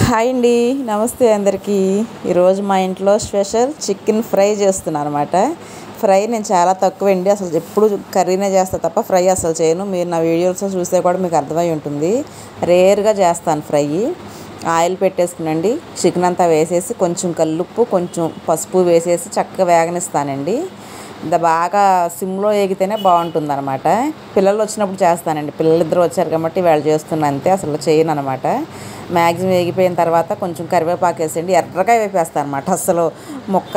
hi అండి నమస్తే అందరికీ ఈరోజు మా ఇంట్లో స్పెషల్ చికెన్ ఫ్రై చేస్తున్నాను అనమాట ఫ్రై నేను చాలా తక్కువ అండి అసలు ఎప్పుడు కర్రీనే చేస్తా తప్ప ఫ్రై అసలు చేయను మీరు నా వీడియోస్ చూస్తే కూడా మీకు అర్థమై ఉంటుంది రేర్గా చేస్తాను ఫ్రై ఆయిల్ పెట్టేసుకునండి చికెన్ అంతా వేసేసి కొంచెం కల్లుప్పు కొంచెం పసుపు వేసేసి చక్కగా వేగనిస్తానండి ఇంత బాగా సిమ్లో ఏగితేనే బాగుంటుంది అనమాట పిల్లలు వచ్చినప్పుడు చేస్తానండి పిల్లలు ఇద్దరు వచ్చారు కాబట్టి వాళ్ళు చేస్తున్నా అంతే అసలు చేయను అనమాట మ్యాక్సిమం వేగిపోయిన తర్వాత కొంచెం కరివేపాకు వేసేయండి ఎర్రగా వేపేస్తాను అనమాట అసలు మొక్క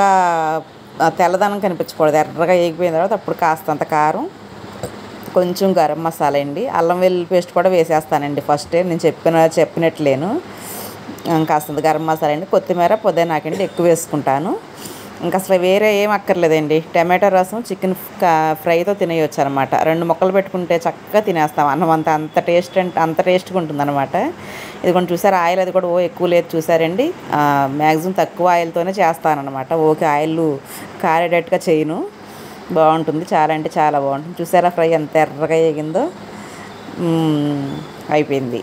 ఆ తెల్లదనం కనిపించకూడదు ఎర్రగా వేగిపోయిన తర్వాత అప్పుడు కాస్తంత కారం కొంచెం గరం మసాలా అండి అల్లం వెల్లుల్లి పేస్ట్ కూడా వేసేస్తానండి ఫస్ట్ నేను చెప్పిన చెప్పినట్లేను కాస్తంత గరం మసాలా అండి కొత్తిమీర పుదీనాకండి ఎక్కువ వేసుకుంటాను ఇంకా అసలు వేరే ఏం అక్కర్లేదండి టమాటో రసం చికెన్ ఫ్రైతో తినేయొచ్చు అనమాట రెండు ముక్కలు పెట్టుకుంటే చక్కగా తినేస్తాం అన్నం అంత అంత టేస్ట్ అంటే అంత టేస్ట్గా ఉంటుంది అనమాట ఇది కొంచెం చూసారు ఆయిల్ అది కూడా ఓ ఎక్కువ లేదు చూసారండి మ్యాక్సిమం తక్కువ ఆయిల్తోనే చేస్తానన్నమాట ఓకే ఆయిల్ కారేటట్టుగా చేయను బాగుంటుంది చాలా అంటే చాలా బాగుంటుంది చూసారా ఫ్రై ఎంత ఎర్రగా వేగిందో మ్మ్, అయిపోయింది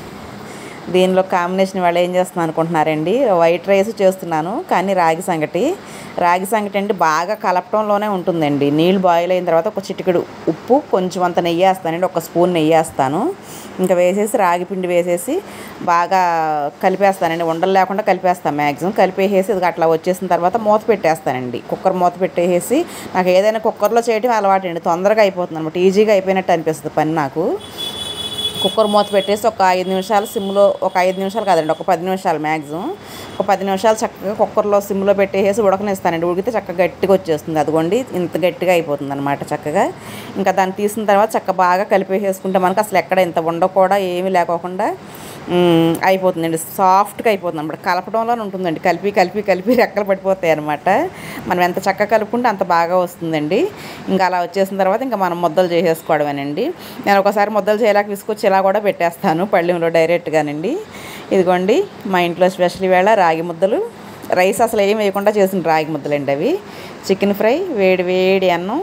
దీనిలో కాంబినేషన్ వాళ్ళు ఏం చేస్తున్నాను అనుకుంటున్నారండి వైట్ రైస్ చేస్తున్నాను కానీ రాగి సంగటి రాగి సంగటి అంటే బాగా కలపటంలోనే ఉంటుందండి నీళ్ళు బాయిల్ అయిన తర్వాత ఒక చిటికెడు ఉప్పు కొంచెం అంత నెయ్యి వేస్తానండి ఒక స్పూన్ నెయ్యి వేస్తాను ఇంకా వేసేసి రాగి పిండి వేసేసి బాగా కలిపేస్తానండి ఉండలు లేకుండా కలిపేస్తాను మ్యాక్సిమం కలిపేసేసి ఇది అట్లా వచ్చేసిన తర్వాత మూత పెట్టేస్తానండి కుక్కర్ మూత పెట్టేసి నాకు ఏదైనా కుక్కర్లో చేయడం అలవాటు అండి తొందరగా అయిపోతుంది అనమాట ఈజీగా అయిపోయినట్టు అనిపిస్తుంది పని నాకు కుక్కర్ మూత పెట్టేసి ఒక ఐదు నిమిషాలు సిమ్లో ఒక ఐదు నిమిషాలు కాదండి ఒక పది నిమిషాలు మ్యాక్సిమం ఒక పది నిమిషాలు చక్కగా కుక్కర్లో సిమ్లో పెట్టేసి ఉడకనిస్తానండి ఉడికితే చక్కగా గట్టిగా వచ్చేస్తుంది అదిగోండి ఇంత గట్టిగా అయిపోతుంది అనమాట చక్కగా ఇంకా దాన్ని తీసిన తర్వాత చక్కగా బాగా కలిపేసేసుకుంటే మనకు అసలు ఎక్కడ ఇంత ఉండ కూడా ఏమీ లేకోకుండా మ్, అయిపోతుందండి సాఫ్ట్గా అయిపోతుంది అనమాట కలపడంలోనే ఉంటుందండి కలిపి కలిపి కలిపి రెక్కలు పడిపోతాయి అనమాట మనం ఎంత చక్కగా కలుపుకుంటే అంత బాగా వస్తుందండి ఇంకా అలా వచ్చేసిన తర్వాత ఇంకా మనం ముద్దలు చేసేసుకోవడమేనండి నేను ఒకసారి ముద్దలు చేయలేక విసుకొచ్చి ఇలా కూడా పెట్టేస్తాను పళ్ళెంలో డైరెక్ట్గానండి ఇదిగోండి మా ఇంట్లో స్పెషల్ వేళ రాగి ముద్దలు రైస్ అసలు ఏం వేయకుండా చేసిన రాగి ముద్దలండి అవి చికెన్ ఫ్రై వేడి వేడి అన్నం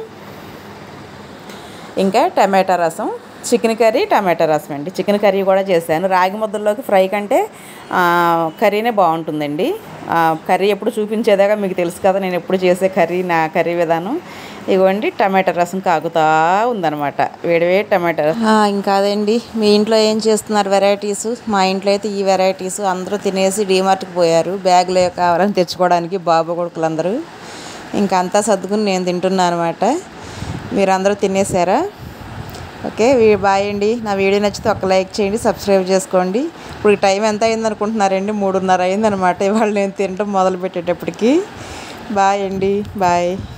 ఇంకా టమాటా రసం చికెన్ కర్రీ టమాటా రసం అండి చికెన్ కర్రీ కూడా చేశాను రాగి ముద్దల్లోకి ఫ్రై కంటే ఆ, కర్రీనే బాగుంటుందండి ఆ, కర్రీ ఎప్పుడు చూపించేదాకా మీకు తెలుసు కదా నేను ఎప్పుడు చేసే కర్రీ నా కర్రీ విధానం ఇగోండి టమాటా రసం కాగుతా ఉందన్నమాట వేడివేడి టమాటా రసం ఇంకా అదండి మీ ఇంట్లో ఏం చేస్తున్నారు వెరైటీస్ మా ఇంట్లో అయితే ఈ వెరైటీస్ అందరూ తినేసి డీమార్ట్కి పోయారు బ్యాగులో కావాలని తెచ్చుకోవడానికి బాబు కొడుకులందరూ ఇంకా అంతా సర్దుకుని నేను తింటున్నాను అనమాట మీరందరూ తినేసారా ఓకే వీ- బాయ్ అండి నా వీడియో నచ్చితే ఒక లైక్ చేయండి సబ్స్క్రైబ్ చేసుకోండి ఇప్పుడు టైం ఎంత అయింది అనుకుంటున్నారండి మూడున్నర అయిందనమాట ఇవాళ నేను తినడం మొదలు పెట్టేటప్పటికి బాయ్ అండి బాయ్